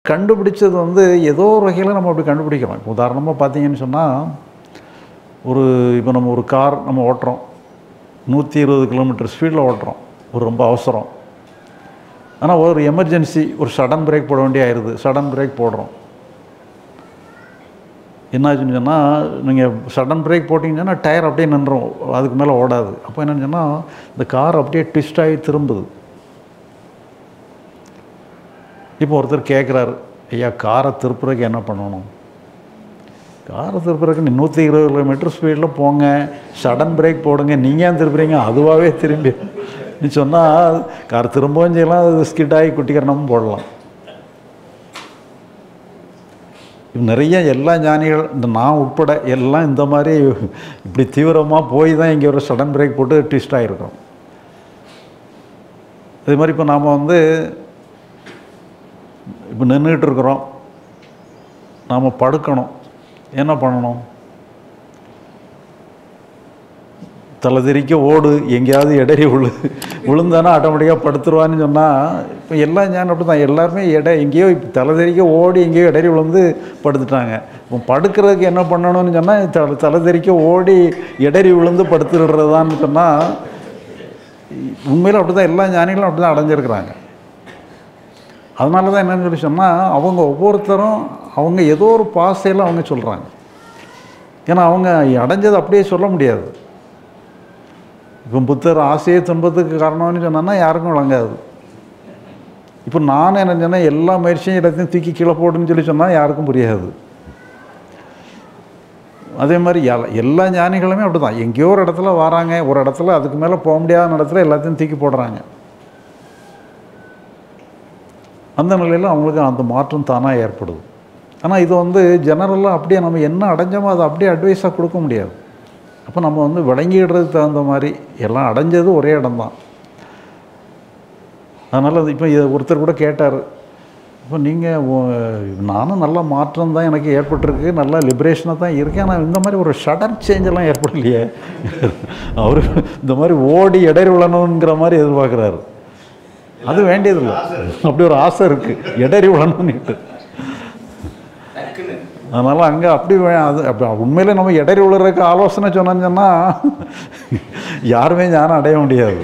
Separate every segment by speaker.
Speaker 1: கண்டுபிடிச்சது வந்து ஏதோ ஒரு வகையில் நம்ம அப்படி கண்டுபிடிக்கிறோம் இப்போ உதாரணமாக பார்த்தீங்கன்னு சொன்னால் ஒரு இப்போ நம்ம ஒரு கார் நம்ம ஓட்டுறோம் நூற்றி இருபது கிலோமீட்டர் ஸ்பீடில் ஓட்டுறோம் ஒரு ரொம்ப அவசரம் ஆனால் ஒரு எமர்ஜென்சி ஒரு சடன் பிரேக் போட வேண்டிய ஆயிடுது சடன் பிரேக் போடுறோம் என்னாச்சுன்னு சொன்னால் நீங்கள் சடன் பிரேக் போட்டிங்கன்னா டயர் அப்படியே நின்றோம் அதுக்கு மேலே ஓடாது அப்போ என்னன்னு சொன்னால் இந்த கார் அப்படியே ட்விஸ்ட் ஆகி திரும்புது இப்போ ஒருத்தர் கேட்குறாரு ஐயா காரை திருப்புறதுக்கு என்ன பண்ணணும் காரை திருப்புறதுக்கு நீ நூற்றி இருபது கிலோமீட்டர் ஸ்பீடில் போங்க சடன் பிரேக் போடுங்க நீங்கள் ஏன் திருப்புறீங்க அதுவாகவே திரும்பி நீ சொன்னால் கார் திரும்பவும் செய்யலாம் அது ஸ்கிட் ஆகி குட்டிக்கரணமும் போடலாம் நிறைய எல்லா ஞானிகள் இந்த நான் உட்பட எல்லாம் இந்த மாதிரி இப்படி தீவிரமாக போய் தான் இங்கே ஒரு சடன் பிரேக் போட்டு ட்விஸ்ட் ஆகிருக்கோம் அதே மாதிரி இப்போ நாம் வந்து இப்போ நின்றுக்கிட்டு இருக்கிறோம் நாம் படுக்கணும் என்ன பண்ணணும் தலைதிரிக்க ஓடு எங்கேயாவது இடறி விழு விழுந்தானா ஆட்டோமேட்டிக்காக படுத்துருவான்னு சொன்னால் இப்போ எல்லா ஞானம் அப்படி தான் எல்லாருமே எடை எங்கேயோ இப்போ தலைதெறிக்க ஓடி எங்கேயோ இடறி விழுந்து படுத்துட்டாங்க இப்போ படுக்கிறதுக்கு என்ன பண்ணணும்னு சொன்னால் தலை தலைதெறிக்க ஓடி இடறி விழுந்து படுத்துடுறதான்னு சொன்னால் உண்மையில் அப்படி தான் எல்லா ஞானிகளும் அப்படி தான் அடைஞ்சிருக்கிறாங்க அதனால தான் என்னன்னு சொல்லி சொன்னால் அவங்க ஒவ்வொருத்தரும் அவங்க ஏதோ ஒரு பாசையில் அவங்க சொல்கிறாங்க ஏன்னா அவங்க அடைஞ்சதை அப்படியே சொல்ல முடியாது இப்போ புத்தர் ஆசையை துன்பத்துக்கு காரணம்னு சொன்னா யாருக்கும் வழங்காது இப்போ நான் என்ன சொன்னேன் எல்லா முயற்சியும் எல்லாத்தையும் தூக்கி கீழே போடுன்னு சொல்லி சொன்னால் யாருக்கும் புரியாது அதே மாதிரி எல்- எல்லா ஞானிகளுமே அப்படி தான் எங்கேயோ ஒரு இடத்துல வராங்க ஒரு இடத்துல அதுக்கு மேலே போக முடியாத இடத்துல எல்லாத்தையும் தூக்கி போடுறாங்க அந்த நிலையில் அவங்களுக்கு அந்த மாற்றம் தானாக ஏற்படுது ஆனால் இது வந்து ஜெனரலாக அப்படியே நம்ம என்ன அடைஞ்சோமோ அதை அப்படியே அட்வைஸாக கொடுக்க முடியாது அப்போ நம்ம வந்து விளங்கிடுறதுக்கு தகுந்த மாதிரி எல்லாம் அடைஞ்சது ஒரே இடம்தான் அதனால் அது இப்போ இதை ஒருத்தர் கூட கேட்டார் இப்போ நீங்கள் நானும் நல்ல மாற்றம் தான் எனக்கு ஏற்பட்டிருக்கு நல்ல லிபரேஷனாக தான் இருக்கேன் ஆனால் இந்த மாதிரி ஒரு சடன் சேஞ்செல்லாம் ஏற்படலையே அவர் இந்த மாதிரி ஓடி இடறி விழணுங்கிற மாதிரி எதிர்பார்க்குறாரு அது வேண்டியதில்லை அப்படி ஒரு ஆசை இருக்குது இடறி விழணும்னுட்டு
Speaker 2: டக்குன்னு
Speaker 1: அதனால் அங்கே அப்படி வே- அது அப்படி உண்மையிலே நம்ம இடறி விழுறதுக்கு ஆலோசனை சொன்னோன்னு சொன்னால் யாருமே ஞானம் அடைய முடியாது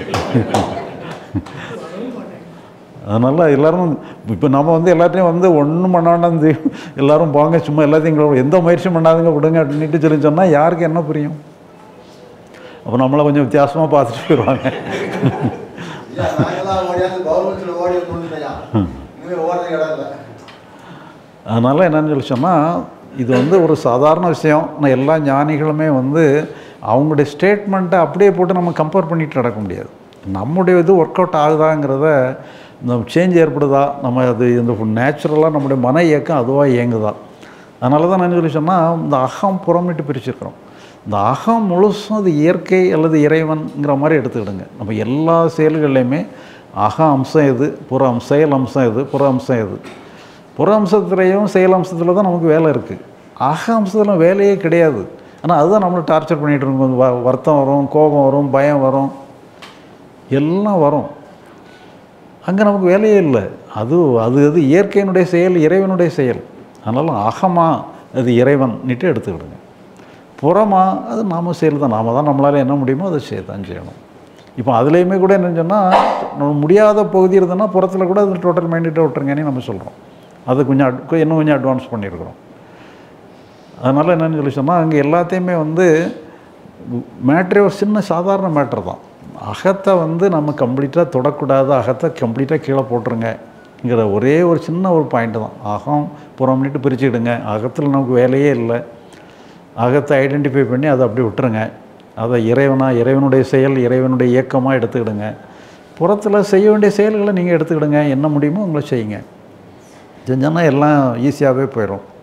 Speaker 1: அதனால் எல்லாரும் இப்போ நம்ம வந்து எல்லாத்தையும் வந்து ஒன்றும் பண்ண வேண்டாம் தெய்வம் எல்லாரும் போங்க சும்மா எல்லாத்தையும் இங்க எந்த முயற்சியும் பண்ணாதுங்க விடுங்க அப்படின்ட்டு சொல்லி சொன்னால் யாருக்கு என்ன புரியும் அப்போ நம்மளை கொஞ்சம் வித்தியாசமாக பார்த்துட்டு போயிடுவாங்க
Speaker 2: ஐயா நாங்கெல்லாம் ஓடியாந்து கவர்மெண்ட்ல ஓடி வந்துட்டோம்யா இனிமே ஓடுறதுக்கு இடம் இல்லை
Speaker 1: அதனால் என்னன்னு சொல்லி சொன்னால் இது வந்து ஒரு சாதாரண விஷயம் நான் எல்லா ஞானிகளுமே வந்து அவங்களுடைய ஸ்டேட்மெண்ட்டை அப்படியே போட்டு நம்ம கம்பேர் பண்ணிட்டு நடக்க முடியாது நம்முடைய இது ஒர்க் அவுட் ஆகுதாங்கிறத இந்த சேஞ்ச் ஏற்படுதா நம்ம அது இந்த நேச்சுரலாக நம்முடைய மன இயக்கம் அதுவாக இயங்குதா அதனால தான் நான் சொல்லி சொன்னால் இந்த அகம் புறம்னுட்டு பிரிச்சிருக்கிறோம் இந்த அகம் முழுசும் அது இயற்கை அல்லது இறைவன்ங்கிற மாதிரி எடுத்துக்கிடுங்க நம்ம எல்லா செயல்கள்லையுமே அக அம்சம் எது புற அம்சம் செயல் அம்சம் எது புற அம்சம் எது புற அம்சத்துலேயும் செயல் அம்சத்தில் தான் நமக்கு வேலை இருக்குது அக அம்சத்தில் வேலையே கிடையாது ஆனால் அதுதான் நம்மளை டார்ச்சர் பண்ணிகிட்டு இருக்கும் வ வருத்தம் வரும் கோபம் வரும் பயம் வரும் எல்லாம் வரும் அங்கே நமக்கு வேலையே இல்லை அது அது அது இயற்கையினுடைய செயல் இறைவனுடைய செயல் அதனால் அகமா அது இறைவன்னுட்டு எடுத்துக்கிடுங்க புறமா அது நாம செயல் தான் நாம தான் நம்மளால் என்ன முடியுமோ அதை செய்ய தான் செய்யணும் இப்போ அதுலேயுமே கூட என்னன்னு சொன்னால் நம்ம முடியாத பகுதி இருந்ததுன்னா புறத்தில் கூட அது டோட்டல் மைண்டிட்டை விட்டுருங்கன்னு நம்ம சொல்கிறோம் அது கொஞ்சம் அட் இன்னும் கொஞ்சம் அட்வான்ஸ் பண்ணியிருக்கிறோம் அதனால் என்னன்னு சொல்லி சொன்னால் அங்கே எல்லாத்தையுமே வந்து மேட்ரே ஒரு சின்ன சாதாரண மேட்ரு தான் அகத்தை வந்து நம்ம கம்ப்ளீட்டாக தொடக்கூடாது அகத்தை கம்ப்ளீட்டாக கீழே போட்டுருங்கங்கிற ஒரே ஒரு சின்ன ஒரு பாயிண்ட் தான் அகம் புறம்னுட்டு பிரிச்சுக்கிடுங்க அகத்தில் நமக்கு வேலையே இல்லை அகத்தை ஐடென்டிஃபை பண்ணி அதை அப்படியே விட்டுருங்க அதை இறைவனா இறைவனுடைய செயல் இறைவனுடைய இயக்கமாக எடுத்துக்கிடுங்க புறத்தில் செய்ய வேண்டிய செயல்களை நீங்கள் எடுத்துக்கிடுங்க என்ன முடியுமோ உங்களை செய்யுங்க செஞ்சோன்னா எல்லாம் ஈஸியாகவே போயிடும்